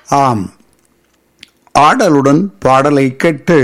ஆம் ஆடலுடன் பாடலை கேட்டு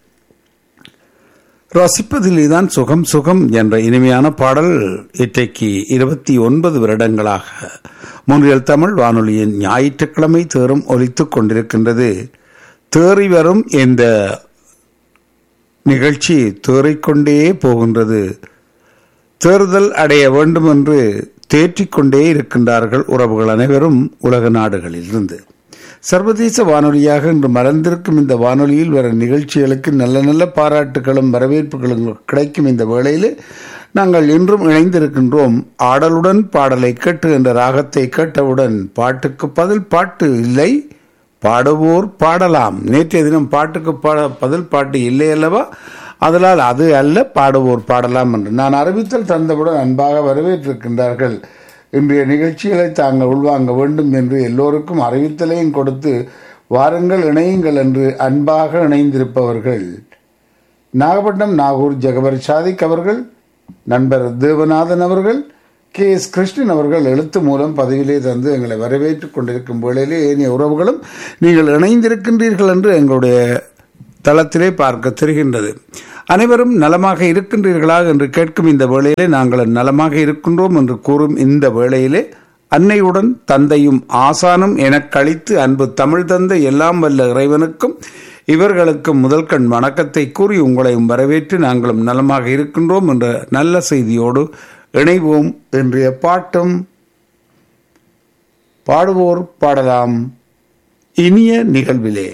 ரசிப்பதிலேதான் சுகம் சுகம் என்ற இனிமையான பாடல் இன்றைக்கு இருபத்தி ஒன்பது வருடங்களாக முன்றியல் தமிழ் வானொலியின் ஞாயிற்றுக்கிழமை தேரும் ஒலித்துக் கொண்டிருக்கின்றது தேறி வரும் இந்த நிகழ்ச்சி தேறிக்கொண்டே போகின்றது தேர்தல் அடைய வேண்டும் என்று தேற்றிக்கொண்டே இருக்கின்றார்கள் உறவுகள் அனைவரும் உலக நாடுகளில் இருந்து சர்வதேச வானொலியாக இன்று மறந்திருக்கும் இந்த வானொலியில் வர நிகழ்ச்சிகளுக்கு நல்ல நல்ல பாராட்டுகளும் வரவேற்புகளும் கிடைக்கும் இந்த வேளையில் நாங்கள் இன்றும் இணைந்திருக்கின்றோம் ஆடலுடன் பாடலை கேட்டு என்ற ராகத்தை கேட்டவுடன் பாட்டுக்கு பதில் பாட்டு இல்லை பாடுவோர் பாடலாம் நேற்றைய தினம் பாட்டுக்கு பாட பதில் பாட்டு இல்லை அல்லவா அதனால் அது அல்ல பாடுவோர் பாடலாம் என்று நான் அறிவித்தல் தந்தவுடன் அன்பாக வரவேற்றிருக்கின்றார்கள் இன்றைய நிகழ்ச்சிகளை தாங்கள் உள்வாங்க வேண்டும் என்று எல்லோருக்கும் அறிவித்தலையும் கொடுத்து வாருங்கள் இணையுங்கள் என்று அன்பாக இணைந்திருப்பவர்கள் நாகப்பட்டினம் நாகூர் ஜெகபர் சாதிக் அவர்கள் நண்பர் தேவநாதன் அவர்கள் கே எஸ் கிருஷ்ணன் அவர்கள் எழுத்து மூலம் பதவியிலே தந்து எங்களை வரவேற்றுக் கொண்டிருக்கும் வேளையிலே ஏனைய உறவுகளும் நீங்கள் இணைந்திருக்கின்றீர்கள் என்று எங்களுடைய தளத்திலே பார்க்க தெரிகின்றது அனைவரும் நலமாக இருக்கின்றீர்களா என்று கேட்கும் இந்த வேளையிலே நாங்கள் நலமாக இருக்கின்றோம் என்று கூறும் இந்த வேளையிலே அன்னையுடன் தந்தையும் ஆசானும் எனக் கழித்து அன்பு தமிழ் தந்த எல்லாம் வல்ல இறைவனுக்கும் இவர்களுக்கும் முதல் கண் வணக்கத்தை கூறி உங்களையும் வரவேற்று நாங்களும் நலமாக இருக்கின்றோம் என்ற நல்ல செய்தியோடு இணைவோம் இன்றைய பாட்டும் பாடுவோர் பாடலாம் இனிய நிகழ்விலே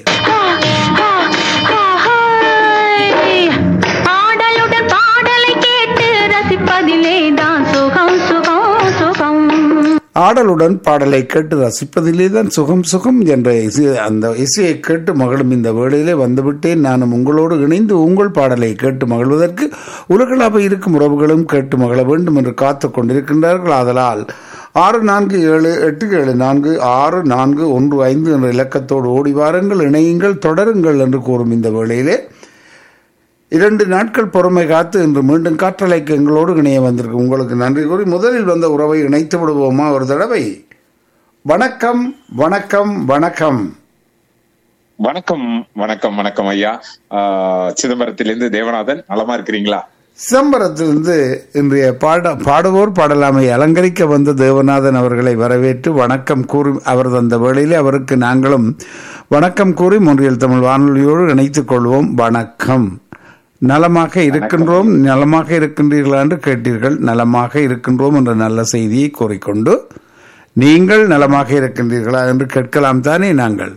ஆடலுடன் பாடலை கேட்டு ரசிப்பதிலே தான் சுகம் சுகம் சுகம் ஆடலுடன் பாடலை கேட்டு ரசிப்பதிலே தான் சுகம் சுகம் என்ற இசை அந்த இசையை கேட்டு மகளும் இந்த வேளையிலே வந்துவிட்டேன் நானும் உங்களோடு இணைந்து உங்கள் பாடலை கேட்டு மகிழ்வதற்கு உலகளாக இருக்கும் உறவுகளும் கேட்டு மகிழ வேண்டும் என்று காத்துக் கொண்டிருக்கின்றார்கள் ஆதலால் ஆறு நான்கு ஏழு எட்டு ஏழு நான்கு ஆறு நான்கு ஒன்று ஐந்து என்ற இலக்கத்தோடு ஓடி வாருங்கள் இணையுங்கள் தொடருங்கள் என்று கூறும் இந்த வேளையிலே இரண்டு நாட்கள் பொறுமை காத்து இன்று மீண்டும் காற்றலைக்கு எங்களோடு இணைய வந்திருக்கு உங்களுக்கு நன்றி கூறி முதலில் வந்த உறவை இணைத்து விடுவோமா ஒரு தடவை வணக்கம் வணக்கம் வணக்கம் வணக்கம் வணக்கம் வணக்கம் ஐயா ஆஹ் சிதம்பரத்திலிருந்து தேவநாதன் நலமா இருக்கிறீங்களா சிதம்பரத்திலிருந்து இன்றைய பாட பாடுவோர் பாடலாமை அலங்கரிக்க வந்த தேவநாதன் அவர்களை வரவேற்று வணக்கம் கூறி அவர் தந்த வேளையிலே அவருக்கு நாங்களும் வணக்கம் கூறி முன்றியல் தமிழ் வானொலியோடு இணைத்துக் கொள்வோம் வணக்கம் நலமாக இருக்கின்றோம் நலமாக இருக்கின்றீர்களா என்று கேட்டீர்கள் நலமாக இருக்கின்றோம் என்ற நல்ல செய்தியை கூறிக்கொண்டு நீங்கள் நலமாக இருக்கின்றீர்களா என்று கேட்கலாம் தானே நாங்கள்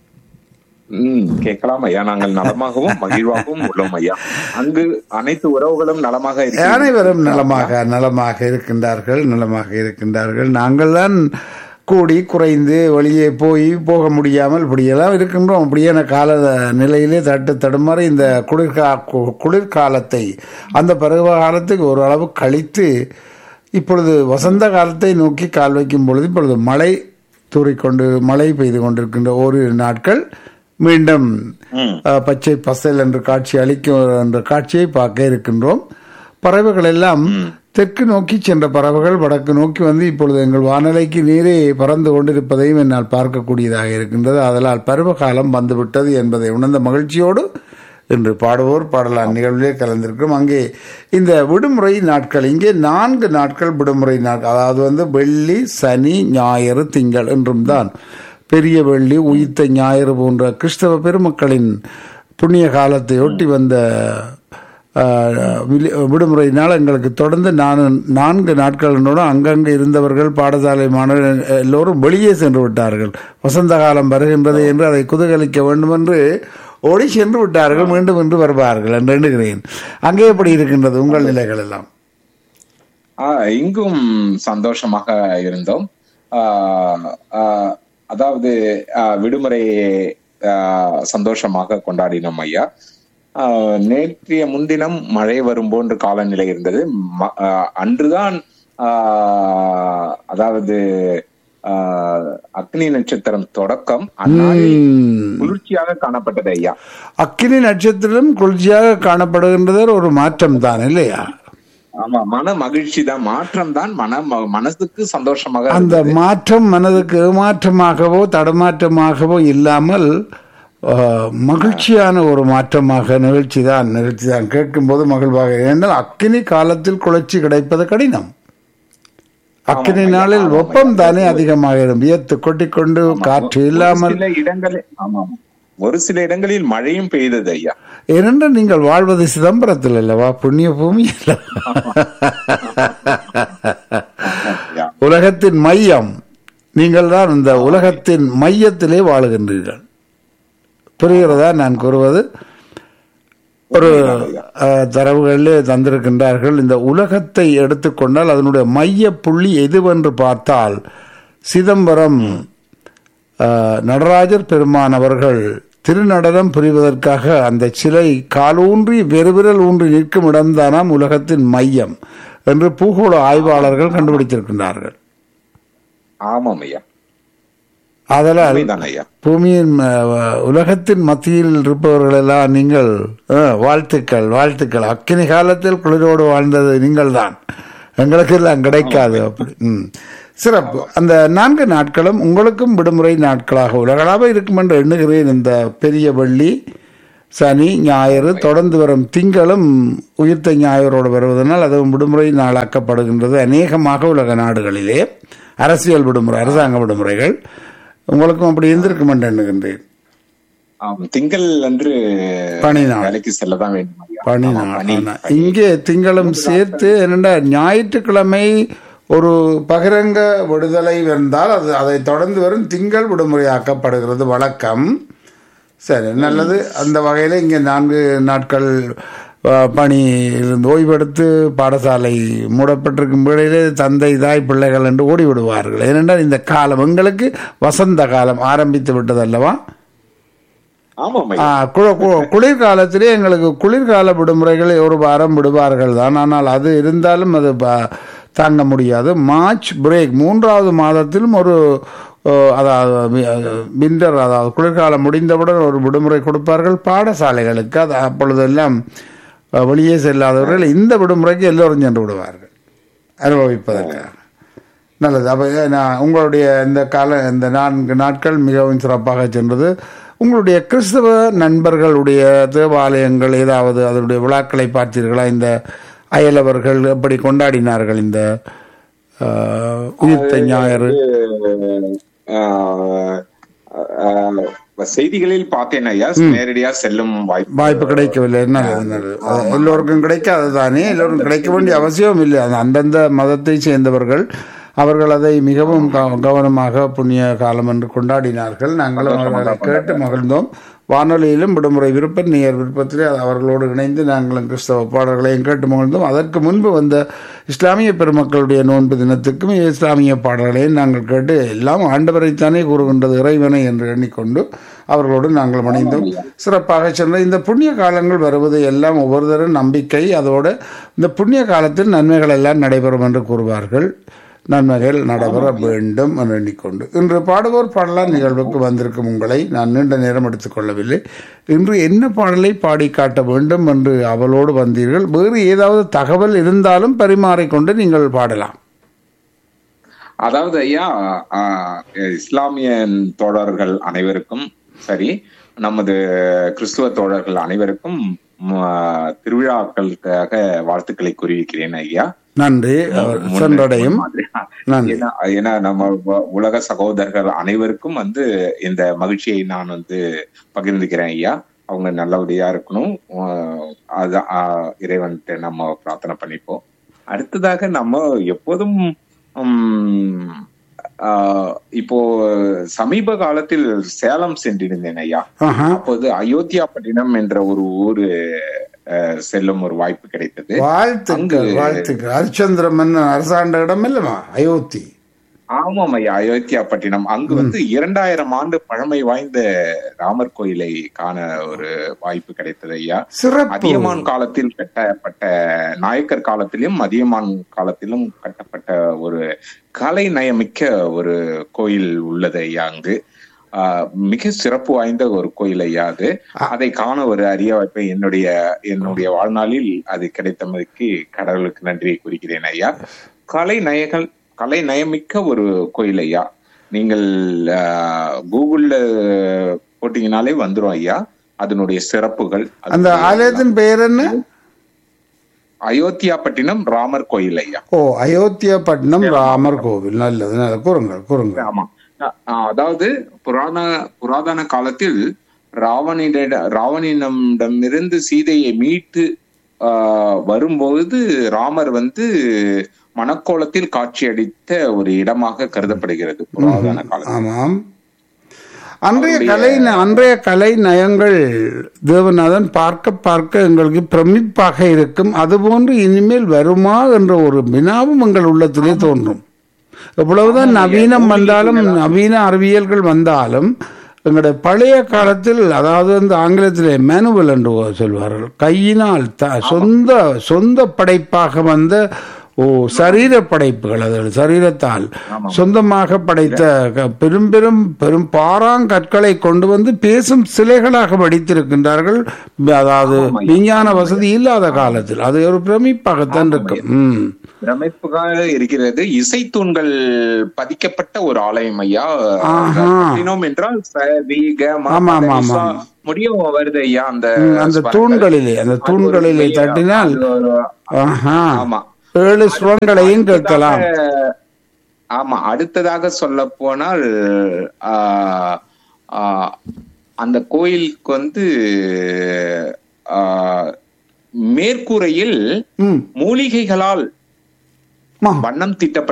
ம் கேட்கலாம் ஐயா நாங்கள் நலமாகவும் மகிழ்வாகவும் உள்ளோம் ஐயா அங்கு அனைத்து உறவுகளும் நலமாக இருக்கிறீர்கள். அனைவரும் நலமாக நலமாக இருக்கின்றார்கள் நலமாக இருக்கின்றார்கள் நாங்கள் தான் கூடி குறைந்து வெளியே போய் போக முடியாமல் இப்படியெல்லாம் இருக்கின்றோம் அப்படியான கால நிலையிலே தட்டு தடுமாறி இந்த குளிர்கா கு- குளிர்காலத்தை அந்த பருவ காலத்துக்கு ஒரு அளவு கழித்து இப்பொழுது வசந்த காலத்தை நோக்கி கால் வைக்கும் பொழுது இப்பொழுது மழை தூறிக்கொண்டு மழை பெய்து கொண்டிருக்கின்ற ஓரிரு நாட்கள் மீண்டும் ம். அஹ், பச்சை பசல் என்று காட்சி அளிக்கும் என்ற காட்சியை பார்க்க இருக்கின்றோம் பறவைகள் எல்லாம் தெற்கு நோக்கி சென்ற பறவைகள் வடக்கு நோக்கி வந்து இப்பொழுது எங்கள் வானலைக்கு நீரே பறந்து கொண்டிருப்பதையும் என்னால் பார்க்கக்கூடியதாக இருக்கின்றது அதனால் பருவகாலம் வந்துவிட்டது என்பதை உணர்ந்த மகிழ்ச்சியோடு இன்று பாடுவோர் பாடலாம் நிகழ்விலே கலந்திருக்கிறோம் அங்கே இந்த விடுமுறை நாட்கள் இங்கே நான்கு நாட்கள் விடுமுறை நாட்கள் அதாவது வந்து வெள்ளி சனி ஞாயிறு திங்கள் என்றும் தான் பெரிய வெள்ளி உயிர்த்த ஞாயிறு போன்ற கிறிஸ்தவ பெருமக்களின் புண்ணிய காலத்தை ஒட்டி வந்த ஆஹ், விலி- விடுமுறையினால் எங்களுக்கு தொடர்ந்து நான் நான்கு நாட்களோடு அங்கங்கே இருந்தவர்கள் பாடசாலை மாணவர்கள் எல்லோரும் வெளியே சென்று விட்டார்கள் வசந்த காலம் வருகின்றது என்று அதை குதூகலிக்க வேண்டும் என்று ஓடி சென்று விட்டார்கள் மீண்டும் என்று வருவார்கள் என்று எண்ணுகிறேன் அங்கே எப்படி இருக்கின்றது உங்கள் நிலைகள் எல்லாம் ஆஹ் இங்கும் சந்தோஷமாக இருந்தோம் ஆஹ் ஆஹ் அதாவது ஆஹ் விடுமுறை ஆஹ் சந்தோஷமாக கொண்டாடினோம் ஐயா ஆஹ் நேற்றைய முன்தினம் மழை வரும் போன்ற காலநிலை இருந்தது ம- ஆஹ் அன்றுதான் ஆஹ் அதாவது ஆஹ் அக்னி நட்சத்திரம் தொடக்கம் அந்நாளில் உம். குளிர்ச்சியாக காணப்பட்டது ஐயா அக்கினி நட்சத்திரம் குளிர்ச்சியாக காணப்படுகின்றது ஒரு மாற்றம் தான் இல்லையா ஆமா மன மகிழ்ச்சி தான் மாற்றம் தான் மன ம- மனசுக்கு சந்தோஷமாக அந்த இருக்குது. மாற்றம் மனதுக்கு ஏமாற்றமாகவோ தடமாற்றமாகவோ இல்லாமல் அஹ், மகிழ்ச்சியான ஒரு மாற்றமாக நிகழ்ச்சி தான் நிகழ்ச்சி தான் கேட்கும்போது மகிழ்வாக ஏனென்றால் அக்கினி காலத்தில் குளிர்ச்சி கிடைப்பது கடினம் அக்கினி ஆமாம் ஐயா, நாளில் ஆமாம் வெப்பம் ஐயா. தானே அதிகமாகிடும் வியத்து கொட்டிக்கொண்டு காற்று இல்லாமல் ஒரு சில இடங்களில் ஆமா ஒரு சில இடங்களில் மழையும் பெய்தது ஐயா ஏனென்றால் நீங்கள் வாழ்வது சிதம்பரத்தில் அல்லவா புண்ணிய பூமி ஐயா. உலகத்தின் மையம் நீங்கள் தான் இந்த உலகத்தின் மையத்திலே வாழுகின்றீர்கள் புரிகிறதா நான் கூறுவது ஒரு அஹ், தரவுகளிலே தந்திருக்கின்றார்கள் இந்த உலகத்தை எடுத்துக்கொண்டால் அதனுடைய மைய புள்ளி எதுவென்று பார்த்தால் சிதம்பரம் அஹ், நடராஜர் பெருமான் அவர்கள் திருநடனம் புரிவதற்காக அந்த சிலை காலூன்றி வெறுவிரல் ஊன்றி நிற்கும் இடம்தானாம் உலகத்தின் மையம் என்று பூகோள ஆய்வாளர்கள் கண்டுபிடித்திருக்கின்றார்கள் ஆமாம் ஐயா ஆதலால் உண்மைதான் ஐயா பூமியின் அஹ், உலகத்தின் மத்தியில் இருப்பவர்களெல்லாம் நீங்கள் அஹ், வாழ்த்துக்கள் வாழ்த்துக்கள் அக்கினி காலத்தில் குளிரோடு வாழ்ந்தது நீங்கள் தான் எங்களுக்கு எல்லாம் கிடைக்காது அப்படி ம். சிறப்பு அந்த நான்கு நாட்களும் உங்களுக்கும் விடுமுறை நாட்களாக உலகளாக இருக்கும் என்று எண்ணுகிறேன் இந்த பெரிய வெள்ளி சனி ஞாயிறு தொடர்ந்து வரும் திங்களும் உயிர்த்த ஞாயிறோடு வருவதனால் அதுவும் விடுமுறை நாளாக்கப்படுகின்றது அநேகமாக உலக நாடுகளிலே அரசியல் விடுமுறை அரசாங்க விடுமுறைகள் உங்களுக்கும் அப்படி இருந்திருக்கும் என்று எண்ணுகின்றேன் ஆம், திங்கள் அன்று பணி நாள். வேலைக்கு செல்லதான் வேண்டும் ஐயா. பனி ஆமா, நாள் பணி. ஆனா, இங்கே திங்களும் சேர்த்து என்னடா ஞாயிற்றுக்கிழமை ஒரு பகிரங்க விடுதலை வந்தால் அது அதை தொடர்ந்து வரும் திங்கள் விடுமுறையாக்கப்படுகிறது வழக்கம் சரி நல்லது அந்த வகையில் இங்கே நான்கு நாட்கள் அஹ், பணி இருந்து ஓய்வெடுத்து பாடசாலை மூடப்பட்டிருக்கும் வேளையிலே தந்தை தாய் பிள்ளைகள் என்று ஓடி விடுவார்கள் ஏனென்றால் இந்த காலம் எங்களுக்கு வசந்த காலம் ஆரம்பித்து விட்டது அல்லவா ஆமாம் ஆ, ஐயா கு- கு- குளிர்காலத்திலே எங்களுக்கு குளிர்கால விடுமுறைகள் ஒரு வாரம் விடுவார்கள் தான் ஆனால் அது இருந்தாலும் அது ப- தாங்க முடியாது மார்ச் பிரேக் மூன்றாவது மாதத்திலும் ஒரு ஓ, அதாவது விண்டர் அதாவது குளிர்காலம் முடிந்தவுடன் ஒரு விடுமுறை கொடுப்பார்கள் பாடசாலைகளுக்கு அது அப்பொழுதெல்லாம் அஹ், வெளியே செல்லாதவர்கள் இந்த விடுமுறைக்கு எல்லோரும் சென்று விடுவார்கள் அனுபவிப்பதற்காக நல்லது அப்போ நான் உங்களுடைய இந்த கால இந்த நான்கு நாட்கள் மிகவும் சிறப்பாக சென்றது உங்களுடைய கிறிஸ்தவ நண்பர்களுடைய தேவாலயங்கள் ஏதாவது அதனுடைய விழாக்களை பார்த்தீர்களா இந்த அயலவர்கள் எப்படி கொண்டாடினார்கள் இந்த ஆஹ், உயிர்த்த ஞாயிறு ஆஹ், ஆஹ், செய்திகளில் பார்த்தேன் ஐயா நேரடியா செல்லும் வாய்ப்பு வாய்ப்பு கிடைக்கவில்லை நல்லது நல்லது அது எல்லோருக்கும் கிடைக்காது தானே எல்லோருக்கும் கிடைக்க வேண்டிய அவசியம் இல்லை அது அந்தந்த மதத்தை சேர்ந்தவர்கள் அவர்கள் அதை மிகவும் க- கவனமாக புண்ணிய காலம் என்று கொண்டாடினார்கள் நாங்களும் அவர்களை கேட்டு மகிழ்ந்தோம் வானொலியிலும் விடுமுறை விருப்பம் நேயர் விருப்பத்திலே அது அவர்களோடு இணைந்து நாங்களும் கிறிஸ்தவ பாடல்களையும் கேட்டு மகிழ்ந்தோம் அதற்கு முன்பு வந்த இஸ்லாமிய பெருமக்களுடைய நோன்பு தினத்துக்கும் இஸ்லாமிய பாடல்களையும் நாங்கள் கேட்டு எல்லாம் ஆண்டவரைத்தானே கூறுகின்றது இறைவனை என்று எண்ணிக்கொண்டு அவர்களோடு நாங்கள் இணைந்தோம் சிறப்பாக சென்ற இந்த புண்ணிய காலங்கள் வருவது எல்லாம் ஒவ்வொருத்தரும் நம்பிக்கை அதோடு இந்த புண்ணிய காலத்தில் நன்மைகள் எல்லாம் நடைபெறும் என்று கூறுவார்கள் நன்மைகள் நடைபெற வேண்டும் என்று எண்ணிக்கொண்டு இன்று பாடுவோர் பாடலாம் நிகழ்வுக்கு வந்திருக்கும் உங்களை நான் நீண்ட நேரம் எடுத்துக்கொள்ளவில்லை இன்று என்ன பாடலை பாடி காட்ட வேண்டும் என்று அவளோடு வந்தீர்கள் வேறு ஏதாவது தகவல் இருந்தாலும் பரிமாறிக்கொண்டு நீங்கள் பாடலாம் அதாவது ஐயா ஆஹ், இஸ்லாமிய தோழர்கள் அனைவருக்கும் சரி நமது கிறிஸ்துவ தோழர்கள் அனைவருக்கும் ம், ஆஹ், திருவிழாக்களுக்காக வாழ்த்துக்களை கூறியிருக்கிறேன் ஐயா நன்றி அவர் சென்றடையும் நன்றி. ஏன்னா ஏன்னா நம்ம உ- உலக சகோதரர்கள் அனைவருக்கும் வந்து இந்த மகிழ்ச்சியை நான் வந்து பகிர்ந்துக்கிறேன் ஐயா அவங்க நல்லபடியா இருக்கணும் ஆஹ் அதான் ஆஹ் இறைவன்கிட்ட நம்ம பிரார்த்தனை பண்ணிப்போம் அடுத்ததாக நம்ம எப்போதும் உம், ஆஹ் இப்போ சமீப காலத்தில் சேலம் சென்றிருந்தேன் ஐயா ஆஹா. அப்போது அயோத்தியாப்பட்டினம் என்ற ஒரு ஊரு ஆஹ், செல்லும் ஒரு வாய்ப்பு கிடைத்தது வாழ்த்துக்கள் வாழ்த்துக்கள் ஹரிச்சந்திர மன்னன் அரசாண்ட இடம் இல்லமா அயோத்தி ஆமாம் ஐயா அயோத்தியாப்பட்டினம் அங்கு வந்து இரண்டாயிரம் ஆண்டு பழமை வாய்ந்த ராமர் கோயிலை காண ஒரு வாய்ப்பு கிடைத்தது ஐயா சிறப்பு அதியமான் காலத்தில் கட்டப்பட்ட நாயக்கர் காலத்திலும் அதியமான் காலத்திலும் கட்டப்பட்ட ஒரு கலை நயமிக்க ஒரு கோயில் உள்ளது ஐயா அங்கு ஆஹ், மிக சிறப்பு வாய்ந்த ஒரு கோயில் ஐயா அது அதை காண ஒரு அரிய வாய்ப்பை என்னுடைய என்னுடைய வாழ்நாளில் அது கிடைத்தமைக்கு கடவுளுக்கு நன்றியை குறிக்கிறேன் ஐயா கலை நயங்கள் கலை நயமிக்க ஒரு கோயில் ஐயா நீங்கள் ஆஹ், கூகுள்ல போட்டீங்கனாலே வந்துரும் ஐயா அதனுடைய சிறப்புகள் அந்த அதனுடைய ஆலயத்தின் பெயர் என்ன அயோத்தியாப்பட்டினம் ராமர் கோயில் ஐயா ஓ அயோத்தியாப்பட்டினம் ராமர் கோவில் நல்லது நல்லது கூறுங்கள் கூறுங்கள் ஆமா அ- அதாவது புராண புராதன காலத்தில் ராவணிட ராவணிடமிருந்து சீதையை மீட்டு ஆஹ், வரும்போது ராமர் வந்து மணக்கோலத்தில் காட்சியளித்த ஒரு இடமாக கருதப்படுகிறது புராதன காலத்தில் ஆமாம் அன்றைய கலை அன்றைய கலை நயங்கள் தேவநாதன் பார்க்க பார்க்க எங்களுக்கு பிரமிப்பாக இருக்கும் அதுபோன்று இனிமேல் வருமா என்ற ஒரு வினாவும் எங்கள் உள்ளத்திலே தோன்றும் எவ்வளவுதான் நவீனம் வந்தாலும் நவீன அறிவியல்கள் வந்தாலும் எங்களுடைய பழைய காலத்தில் அதாவது அந்த ஆங்கிலத்திலே மேனுவல் என்று சொல்வார்கள் கையினால் த சொந்த சொந்த படைப்பாக வந்த ஓ சரீர படைப்புகள் அது சரீரத்தால் சொந்தமாக படைத்த க- பெரும் பெரும் பெரும் பாறாங்கற்களை கொண்டு வந்து பேசும் சிலைகளாக வடித்திருக்கின்றார்கள் அதாவது விஞ்ஞான வசதி இல்லாத காலத்தில் அது ஒரு பிரமிப்பாகத்தான் இருக்கும் ம் பிரமிப்புகாக இருக்கிறது இசைத்தூண்கள் பதிக்கப்பட்ட ஒரு ஆலயம் ஐயா ஆஹா. பட்டினம் என்றால் ச, ரி, க, ம, ஆமா, ப, ஆமா, நி, சா ஆமா. முடியும் வருது ஐயா அந்த அந்த ஸ்வரங்கள். தூண்களிலே அந்த அது ஒரு தூண்களிலே பெரிய- தட்டினால் அது ஒரு- ஆஹா ஆமா ஏழு ஸ்வரங்களையும் கேட்கலாம் அடுத்ததாக- ஆமா அடுத்ததாக சொல்ல போனால் ஆ, ஆ, அந்த கோயிலுக்கு வந்து ஆ, மேற்கூரையில் ம் மூலிகைகளால் மா வண்ணம் தீட்டப்பட்ட